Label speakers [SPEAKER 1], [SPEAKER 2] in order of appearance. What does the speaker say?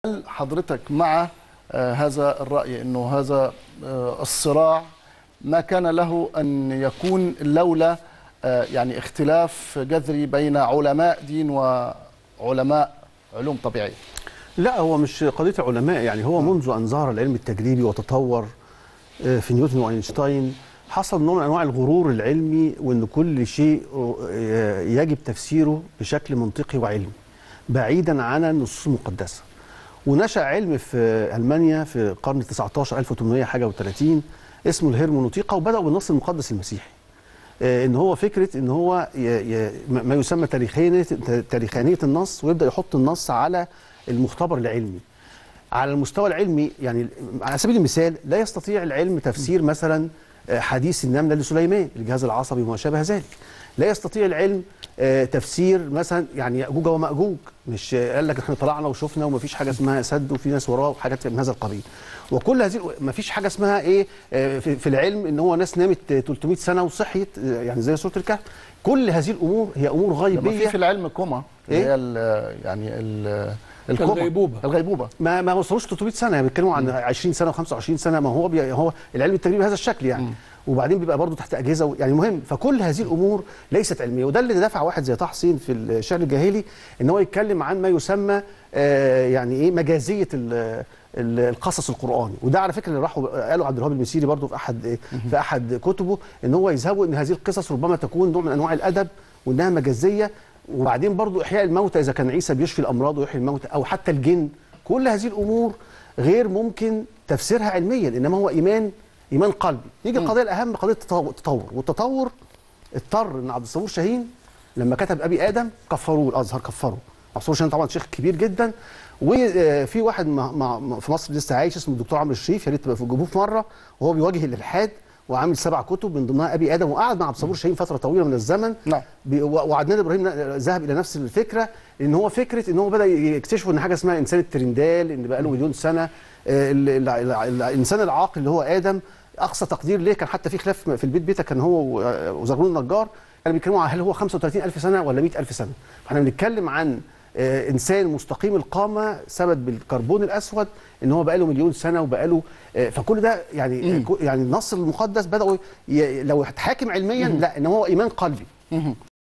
[SPEAKER 1] حضرتك مع آه، هذا الرأي أنه هذا آه، الصراع ما كان له أن يكون لولا آه، يعني اختلاف جذري بين علماء دين وعلماء علوم طبيعية
[SPEAKER 2] لا هو مش قضيه علماء يعني هو منذ ان ظهر العلم التجريبي وتطور آه، في نيوتن واينشتاين حصل نوع من انواع الغرور العلمي وان كل شيء آه، يجب تفسيره بشكل منطقي وعلمي بعيدا عن النصوص المقدسه ونشا علم في المانيا في القرن ال 19 1800 حاجه و30 اسمه الهرمونوتيقا وبداوا بالنص المقدس المسيحي آه، ان هو فكره ان هو ي- ي- ما يسمى تاريخانيه تاريخانيه النص ويبدا يحط النص على المختبر العلمي على المستوى العلمي يعني على سبيل المثال لا يستطيع العلم تفسير مثلا آه، حديث النمله لسليمان الجهاز العصبي وما شابه ذلك لا يستطيع العلم آه، تفسير مثلا يعني ياجوج وماجوج مش آه، قال لك احنا طلعنا وشفنا ومفيش حاجه اسمها سد وفي ناس وراه وحاجات من هذا القبيل وكل هذه مفيش حاجه اسمها ايه آه، في في العلم ان هو ناس نامت آه، 300 سنه وصحيت آه، يعني زي سوره الكهف كل هذه الامور هي امور
[SPEAKER 1] لما
[SPEAKER 2] غيبيه
[SPEAKER 1] في في العلم كوما اللي
[SPEAKER 2] إيه؟
[SPEAKER 1] هي ال- يعني ال- الكوما
[SPEAKER 3] الغيبوبة.
[SPEAKER 1] الغيبوبة
[SPEAKER 2] ما ما وصلوش 300 سنه يعني بيتكلموا عن 20 سنه و25 سنه ما هو بي هو العلم التجريبي بهذا الشكل يعني وبعدين بيبقى برضه تحت اجهزه و- يعني مهم فكل هذه الامور ليست علميه وده اللي دفع واحد زي طه حسين في الشعر الجاهلي ان هو يتكلم عن ما يسمى آه يعني ايه مجازيه ال- ال- القصص القراني وده على فكره اللي راحوا قالوا عبد الوهاب المسيري برضه في احد إيه في احد كتبه ان هو يذهبوا ان هذه القصص ربما تكون نوع من انواع الادب وانها مجازيه وبعدين برضو احياء الموتى اذا كان عيسى بيشفي الامراض ويحيي الموتى او حتى الجن كل هذه الامور غير ممكن تفسيرها علميا انما هو ايمان ايمان قلبي يجي القضيه الاهم قضيه التطور التطور والتطور اضطر ان عبد الصبور شاهين لما كتب ابي ادم كفروه الازهر كفره عبد الصبور شاهين طبعا شيخ كبير جدا وفي واحد مع- مع- في مصر لسه عايش اسمه الدكتور عمرو الشريف يا ريت تبقى في جيبوه في مره وهو بيواجه الالحاد وعامل سبع كتب من ضمنها ابي ادم وقعد مع عبد الصبور شاهين فتره طويله من الزمن
[SPEAKER 1] نعم.
[SPEAKER 2] بي- و- وعدنان ابراهيم ذهب الى نفس الفكره ان هو فكره ان هو بدا يكتشفوا ان حاجه اسمها انسان الترندال ان بقى له مليون سنه آه، ال- ال- ال- ال- الانسان العاقل اللي هو ادم اقصى تقدير ليه كان حتى في خلاف في البيت بيتك كان هو و- وزغلول النجار كانوا بيتكلموا عن هل هو 35000 سنه ولا 100000 سنه فاحنا بنتكلم عن آه، انسان مستقيم القامه ثبت بالكربون الاسود ان هو بقاله مليون سنه وبقاله آه، فكل ده يعني يعني النص المقدس بداوا ي- لو هتحاكم علميا لا ان هو ايمان قلبي